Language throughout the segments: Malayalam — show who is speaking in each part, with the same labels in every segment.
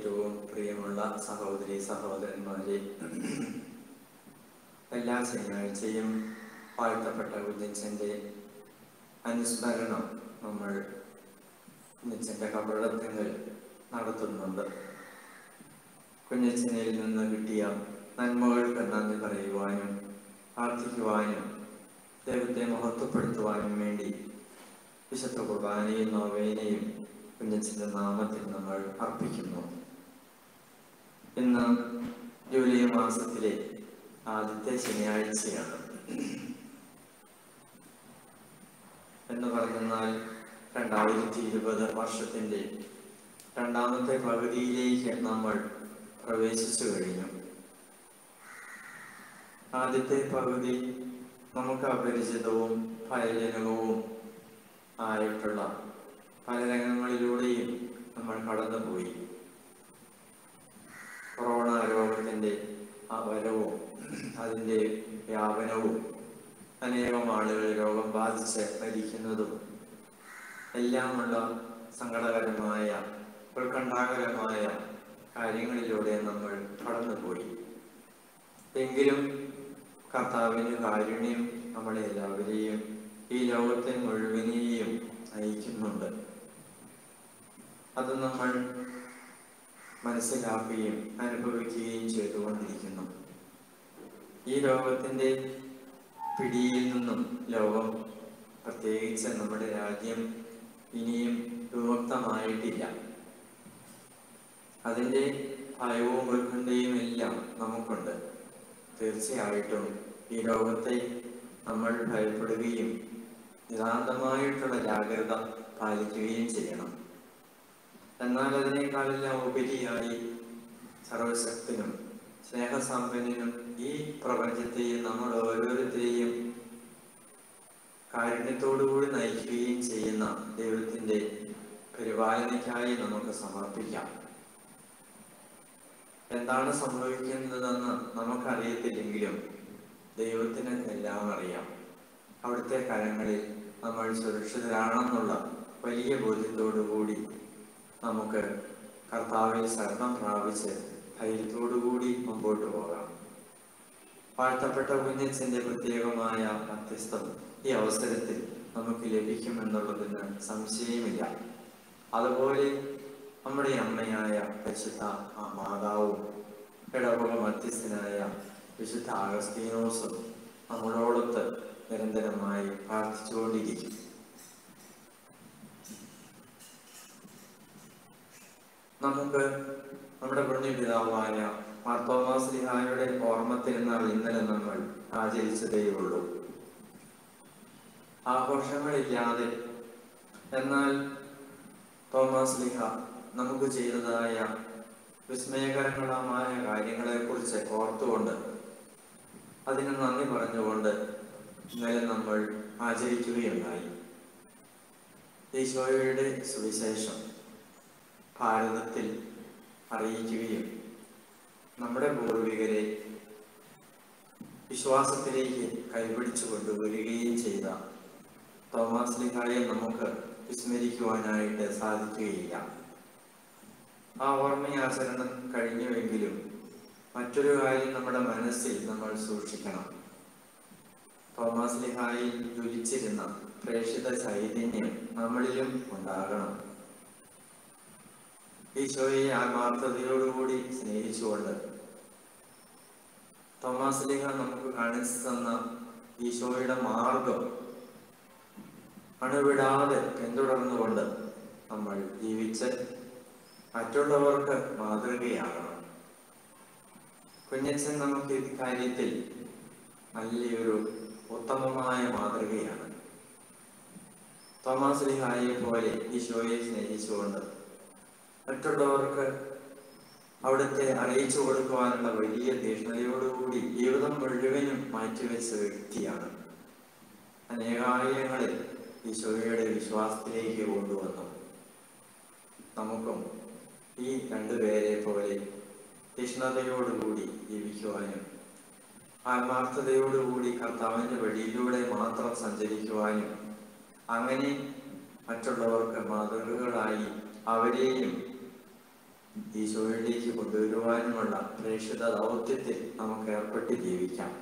Speaker 1: ഏറ്റവും പ്രിയമുള്ള സഹോദരി സഹോദരന്മാരെ എല്ലാ ശനിയാഴ്ചയും വാഴ്ത്തപ്പെട്ട കുഞ്ഞച്ചൻ്റെ അനുസ്മരണം നമ്മൾ കുഞ്ഞച്ചൻ്റെ കബറടക്കങ്ങൾ നടത്തുന്നുണ്ട് കുഞ്ഞച്ചനിൽ നിന്ന് കിട്ടിയ നന്മകൾക്ക് നന്ദി പറയുവാനും പ്രാർത്ഥിക്കുവാനും ദൈവത്തെ മഹത്വപ്പെടുത്തുവാനും വേണ്ടി വിശുദ്ധ കുർബാനയും നോവേനയും കുഞ്ഞച്ചൻ്റെ നാമത്തിൽ നമ്മൾ അർപ്പിക്കുന്നു ഇന്ന് ജൂലൈ മാസത്തിലെ ആദ്യത്തെ ശനിയാഴ്ചയാണ് എന്ന് പറഞ്ഞാൽ രണ്ടായിരത്തി ഇരുപത് വർഷത്തിൻ്റെ രണ്ടാമത്തെ പകുതിയിലേക്ക് നമ്മൾ പ്രവേശിച്ചു കഴിഞ്ഞു ആദ്യത്തെ പകുതി നമുക്ക് അപരിചിതവും ഭയജനകവും ആയിട്ടുള്ള പല രംഗങ്ങളിലൂടെയും നമ്മൾ കടന്നുപോയി കൊറോണ രോഗത്തിൻ്റെ ആ വരവും അതിൻ്റെ വ്യാപനവും അനേകം ആളുകൾ രോഗം ബാധിച്ച് മരിക്കുന്നതും എല്ലാമുള്ള സങ്കടകരമായ ഉത്കണ്ഠാകരമായ കാര്യങ്ങളിലൂടെ നമ്മൾ കടന്നുപോയി എങ്കിലും കർത്താവിന് കാരുണ്യം നമ്മളെ എല്ലാവരെയും ഈ ലോകത്തെ മുഴുവനെയും നയിക്കുന്നുണ്ട് അത് നമ്മൾ മനസ്സിലാക്കുകയും അനുഭവിക്കുകയും ചെയ്തുകൊണ്ടിരിക്കുന്നു ഈ ലോകത്തിൻ്റെ പിടിയിൽ നിന്നും ലോകം പ്രത്യേകിച്ച് നമ്മുടെ രാജ്യം ഇനിയും വിമുക്തമായിട്ടില്ല അതിൻ്റെ ഭയവും ഉത്കണ്ഠയും എല്ലാം നമുക്കുണ്ട് തീർച്ചയായിട്ടും ഈ ലോകത്തെ നമ്മൾ ഭയപ്പെടുകയും നിതാന്തമായിട്ടുള്ള ജാഗ്രത പാലിക്കുകയും ചെയ്യണം എന്നാൽ അതിനേക്കാളെല്ലാം ഉപരിയായി സർവശക്തനും സ്നേഹസമ്പന്നനും ഈ പ്രപഞ്ചത്തെയും നമ്മൾ ഓരോരുത്തരെയും കാരുണ്യത്തോടുകൂടി നയിക്കുകയും ചെയ്യുന്ന ദൈവത്തിൻ്റെ പരിപാലനയ്ക്കായി നമുക്ക് സമർപ്പിക്കാം എന്താണ് സംഭവിക്കുന്നതെന്ന് നമുക്കറിയത്തില്ലെങ്കിലും ദൈവത്തിന് എല്ലാം അറിയാം അവിടുത്തെ കരങ്ങളിൽ നമ്മൾ സുരക്ഷിതരാണെന്നുള്ള വലിയ ബോധ്യത്തോടുകൂടി നമുക്ക് കർത്താവിൽ ശരണം പ്രാപിച്ച് ധൈര്യത്തോടുകൂടി മുമ്പോട്ട് പോകാം വാഴ്ത്തപ്പെട്ട കുഞ്ഞച്ചന്റെ പ്രത്യേകമായ മധ്യസ്ഥം ഈ അവസരത്തിൽ നമുക്ക് ലഭിക്കുമെന്നുള്ളതിന് സംശയമില്ല അതുപോലെ നമ്മുടെ അമ്മയായ പരിശുദ്ധ ആ മാതാവും ഇടവക മധ്യസ്ഥനായ വിശുദ്ധ ആഗസ്തീനോസും നമ്മളോടൊത്ത് നിരന്തരമായി പ്രാർത്ഥിച്ചുകൊണ്ടിരിക്കും നമുക്ക് നമ്മുടെ പുണ്യപിതാവായ മാർത്തോമാശ്രീഹായുടെ ഓർമ്മ തിരുനാൾ ഇന്നലെ നമ്മൾ ആചരിച്ചതേ ഉള്ളൂ ആഘോഷങ്ങളില്ലാതെ എന്നാൽ തോമസ് ലിഹ നമുക്ക് ചെയ്തതായ വിസ്മയകരങ്ങളമായ കാര്യങ്ങളെക്കുറിച്ച് ഓർത്തുകൊണ്ട് അതിന് നന്ദി പറഞ്ഞുകൊണ്ട് ഇന്നലെ നമ്മൾ ആചരിക്കുകയുണ്ടായി ഈശോയുടെ സുവിശേഷം ഭാരതത്തിൽ അറിയിക്കുകയും നമ്മുടെ പൂർവികരെ വിശ്വാസത്തിലേക്ക് കൈപിടിച്ചു കൊണ്ടുവരികയും ചെയ്ത തോമസ് ലിഹായെ നമുക്ക് വിസ്മരിക്കുവാനായിട്ട് സാധിക്കുകയില്ല ആ ഓർമ്മയാചരണം കഴിഞ്ഞുവെങ്കിലും മറ്റൊരു കാര്യം നമ്മുടെ മനസ്സിൽ നമ്മൾ സൂക്ഷിക്കണം തോമസ് ലിഹായിൽ ജ്വലിച്ചിരുന്ന പ്രേക്ഷിത ചൈതന്യം നമ്മളിലും ഉണ്ടാകണം ഈശോയെ ആത്മാർത്ഥതയോടുകൂടി സ്നേഹിച്ചുകൊണ്ട് തോമസ് ലിഹ നമുക്ക് കാണിച്ചു തന്ന ഈശോയുടെ മാർഗം അണുവിടാതെ പിന്തുടർന്നുകൊണ്ട് നമ്മൾ ജീവിച്ച് മറ്റുള്ളവർക്ക് മാതൃകയാകണം കുഞ്ഞച്ചൻ നമുക്ക് ഈ കാര്യത്തിൽ നല്ലൊരു ഉത്തമമായ മാതൃകയാണ് തോമസ് ലിഹായെ പോലെ ഈശോയെ സ്നേഹിച്ചുകൊണ്ട് മറ്റുള്ളവർക്ക് അവിടുത്തെ അറിയിച്ചു കൊടുക്കുവാനുള്ള വലിയ തീഷ്ണതയോടുകൂടി ജീവിതം മുഴുവനും മാറ്റിവെച്ച വ്യക്തിയാണ് അനേകായിരങ്ങളിൽ ഈശോയുടെ വിശ്വാസത്തിലേക്ക് കൊണ്ടുവന്നു നമുക്കും ഈ രണ്ടുപേരെ പോലെ തീഷ്ണതയോടുകൂടി ജീവിക്കുവാനും ആത്മാർത്ഥതയോടുകൂടി കർത്താവിൻ്റെ വഴിയിലൂടെ മാത്രം സഞ്ചരിക്കുവാനും അങ്ങനെ മറ്റുള്ളവർക്ക് മാതൃകകളായി അവരെയും ഈശോയിലേക്ക് കൊണ്ടുവരുവാനുമുള്ള പ്രേക്ഷിത ദൗത്യത്തിൽ നമുക്ക് ഏർപ്പെട്ട് ജീവിക്കാം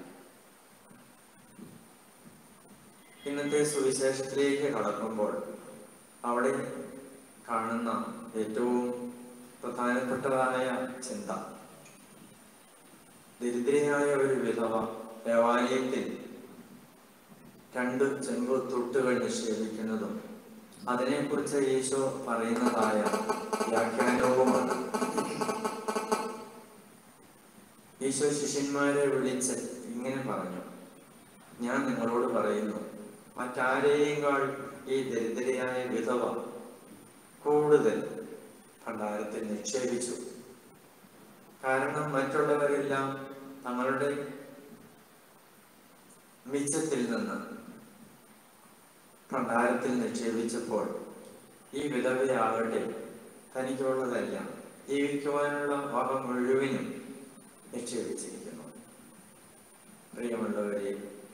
Speaker 1: ഇന്നത്തെ സുവിശേഷത്തിലേക്ക് കടക്കുമ്പോൾ അവിടെ കാണുന്ന ഏറ്റവും പ്രധാനപ്പെട്ടതായ ചിന്ത ദരിദ്രയായ ഒരു വിധവ ദേവാലയത്തിൽ രണ്ട് ചെമ്പ് തൊട്ടുകൾ നിക്ഷേപിക്കുന്നതും അതിനെക്കുറിച്ച് ഈശോ പറയുന്നതായ വ്യാഖ്യാനവുമാണ് ഈശോ ശിഷ്യന്മാരെ വിളിച്ച് ഇങ്ങനെ പറഞ്ഞു ഞാൻ നിങ്ങളോട് പറയുന്നു മറ്റാരെയേക്കാൾ ഈ ദരിദ്രയായ വിധവ കൂടുതൽ ഭണ്ഡാരത്തിൽ നിക്ഷേപിച്ചു കാരണം മറ്റുള്ളവരെല്ലാം തങ്ങളുടെ മിച്ചത്തിൽ നിന്ന് ഭണ്ഡാരത്തിൽ നിക്ഷേപിച്ചപ്പോൾ ഈ വിധവയാകട്ടെ തനിക്കുള്ളതെല്ലാം ജീവിക്കുവാനുള്ള വക മുഴുവനും നിക്ഷേപിച്ചിരിക്കുന്നു പ്രിയമുള്ളവരെ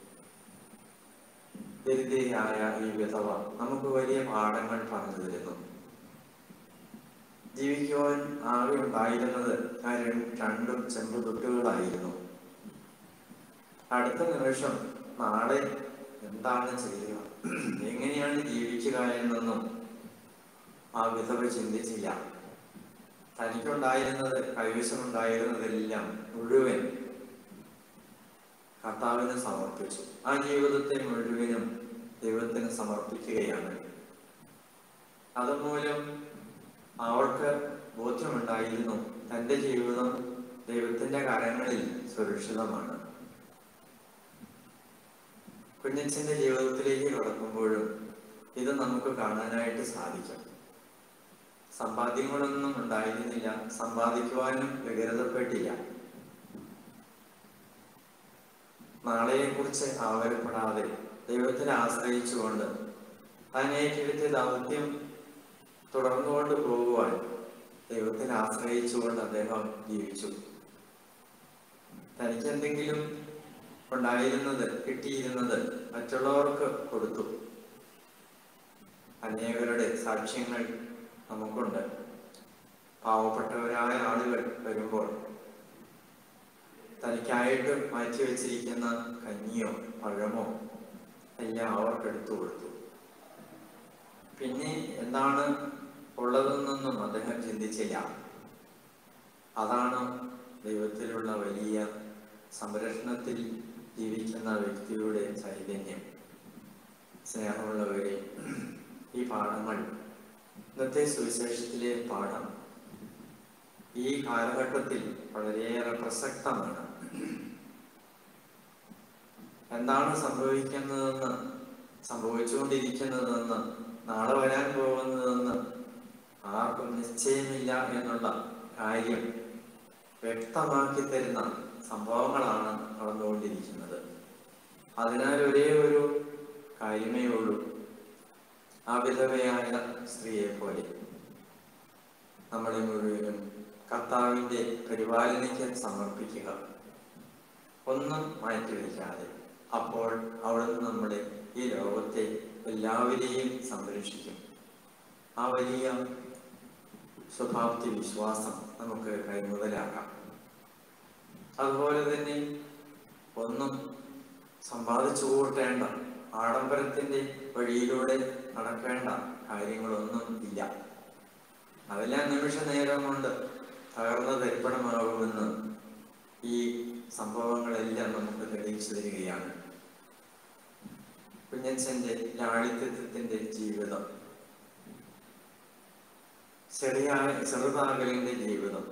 Speaker 1: ദരിദ്രയായ ഈ വിധവ നമുക്ക് വലിയ പാഠങ്ങൾ പറഞ്ഞു തരുന്നു ജീവിക്കുവാൻ ആകെ ഉണ്ടായിരുന്നത് ആ രണ്ട് രണ്ടും ചെമ്പ് തൊട്ടുകളായിരുന്നു അടുത്ത നിമിഷം നാളെ എന്താണ് ചെയ്യുക എങ്ങനെയാണ് ജീവിക്കുക എന്നൊന്നും ആ വിധവ ചിന്തിച്ചില്ല തനിക്കുണ്ടായിരുന്നത് കൈവശമുണ്ടായിരുന്നതെല്ലാം മുഴുവൻ കർത്താവിന് സമർപ്പിച്ചു ആ ജീവിതത്തെ മുഴുവനും ദൈവത്തിന് സമർപ്പിക്കുകയാണ് അതുമൂലം അവൾക്ക് ബോധ്യമുണ്ടായിരുന്നു തൻ്റെ ജീവിതം ദൈവത്തിന്റെ കരങ്ങളിൽ സുരക്ഷിതമാണ് കുഞ്ഞച്ചന്റെ ജീവിതത്തിലേക്ക് കടക്കുമ്പോഴും ഇത് നമുക്ക് കാണാനായിട്ട് സാധിക്കും സമ്പാദ്യങ്ങളൊന്നും ഉണ്ടായിരുന്നില്ല സമ്പാദിക്കുവാനും വ്യഗ്രതപ്പെട്ടില്ല നാളെയെക്കുറിച്ച് ആവരപ്പെടാതെ ദൈവത്തിനെ ആശ്രയിച്ചുകൊണ്ട് താൻ ഏറ്റെടുത്ത ദൗത്യം തുടർന്നുകൊണ്ട് പോകുവാൻ ദൈവത്തിനെ ആശ്രയിച്ചുകൊണ്ട് അദ്ദേഹം ജീവിച്ചു തനിക്ക് എന്തെങ്കിലും ഉണ്ടായിരുന്നത് കിട്ടിയിരുന്നത് മറ്റുള്ളവർക്ക് കൊടുത്തു അനേകരുടെ സാക്ഷ്യങ്ങൾ നമുക്കുണ്ട് പാവപ്പെട്ടവരായ ആളുകൾ വരുമ്പോൾ തനിക്കായിട്ട് മാറ്റിവെച്ചിരിക്കുന്ന കഞ്ഞിയോ പഴമോ എല്ലാം അവർക്ക് എടുത്തു കൊടുത്തു പിന്നെ എന്താണ് ഉള്ളതെന്നൊന്നും അദ്ദേഹം ചിന്തിച്ചില്ല അതാണ് ദൈവത്തിലുള്ള വലിയ സംരക്ഷണത്തിൽ ജീവിക്കുന്ന വ്യക്തിയുടെ ചൈതന്യം സ്നേഹമുള്ളവരെ ഈ പാഠങ്ങൾ ഇന്നത്തെ സുവിശേഷത്തിലെ പാഠം ഈ കാലഘട്ടത്തിൽ വളരെയേറെ പ്രസക്തമാണ് എന്താണ് സംഭവിക്കുന്നതെന്ന് സംഭവിച്ചുകൊണ്ടിരിക്കുന്നതെന്ന് നാളെ വരാൻ പോകുന്നതെന്ന് ആർക്കും നിശ്ചയമില്ല എന്നുള്ള കാര്യം വ്യക്തമാക്കി തരുന്ന സംഭവങ്ങളാണ് നടന്നുകൊണ്ടിരിക്കുന്നത് അതിനാൽ ഒരേ ഒരു കാര്യമേ ഉള്ളൂ ആ വിധവയായ സ്ത്രീയെ പോലെ നമ്മളെ മുഴുവനും കർത്താവിന്റെ പരിപാലനയ്ക്ക് സമർപ്പിക്കുക ഒന്നും മാറ്റിവെക്കാതെ അപ്പോൾ അവിടുന്ന് നമ്മുടെ ഈ ലോകത്തെ എല്ലാവരെയും സംരക്ഷിക്കും ആ വലിയ സ്വഭാവത്തി വിശ്വാസം നമുക്ക് കൈമുതലാക്കാം അതുപോലെ തന്നെ ഒന്നും സമ്പാദിച്ചു കൂട്ടേണ്ട ആഡംബരത്തിന്റെ വഴിയിലൂടെ നടക്കേണ്ട കാര്യങ്ങളൊന്നും ഇല്ല അതെല്ലാം നിമിഷ നേരം കൊണ്ട് തകർന്ന തരിപ്പണമാകുമെന്ന് ഈ സംഭവങ്ങളെല്ലാം നമുക്ക് തെളിയിച്ചു തരികയാണ് കുഞ്ഞച്ചന്റെ ലാളിത്യത്തിന്റെ ജീവിതം ചെറിയായ ചെറുതാകലിന്റെ ജീവിതം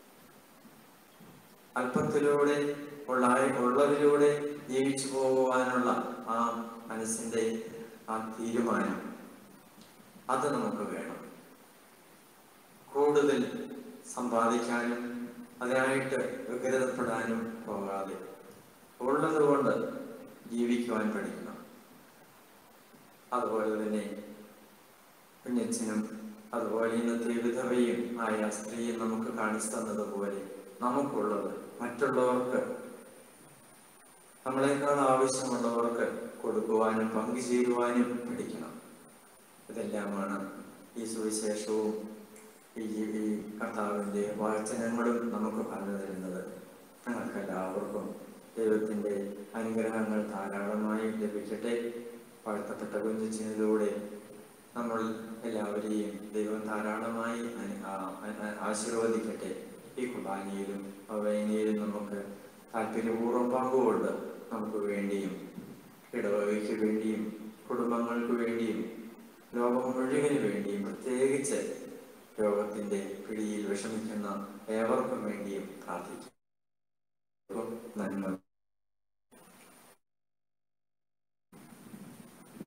Speaker 1: അല്പത്തിലൂടെ ഉള്ള ഉള്ളതിലൂടെ ജീവിച്ചു പോകുവാനുള്ള ആ മനസ്സിന്റെ ആ തീരുമാനം അത് നമുക്ക് വേണം കൂടുതൽ സമ്പാദിക്കാനും അതിനായിട്ട് വ്യഗ്രതപ്പെടാനും പോകാതെ ഉള്ളത് കൊണ്ട് ജീവിക്കുവാൻ പഠിക്കണം അതുപോലെ തന്നെ കുഞ്ഞച്ചനും അതുപോലെ ഇന്നത്തെ വിധവയും ആയ സ്ത്രീയെ നമുക്ക് കാണിച്ചു തന്നതുപോലെ നമുക്കുള്ളത് മറ്റുള്ളവർക്ക് നമ്മളെക്കാൾ ആവശ്യമുള്ളവർക്ക് കൊടുക്കുവാനും പങ്കുചേരുവാനും പഠിക്കണം ഇതെല്ലാമാണ് ഈ സുവിശേഷവും ഈ ഈ കർത്താവിൻ്റെ വചനങ്ങളും നമുക്ക് പറഞ്ഞു തരുന്നത് ഞങ്ങൾക്ക് എല്ലാവർക്കും ദൈവത്തിൻ്റെ അനുഗ്രഹങ്ങൾ ധാരാളമായി ലഭിക്കട്ടെ വാഴ്ത്തപ്പെട്ട കുഞ്ഞിച്ചിനിലൂടെ നമ്മൾ എല്ലാവരെയും ദൈവം ധാരാളമായി അനു- ആ- ആ- ആശീർവദിക്കട്ടെ ഈ കുർബാനയിലും അവയനയിലും നമുക്ക് താല്പര്യപൂർവ്വം പങ്കുകൊണ്ട് നമുക്ക് വേണ്ടിയും ഇടവകയ്ക്ക് വേണ്ടിയും കുടുംബങ്ങൾക്ക് വേണ്ടിയും ലോകം മുഴുവന് വേണ്ടിയും പ്രത്യേകിച്ച് രോഗത്തിന്റെ പിടിയിൽ വിഷമിക്കുന്ന ഏവർക്കും വേണ്ടിയും പ്രാർത്ഥിക്കും നന്മ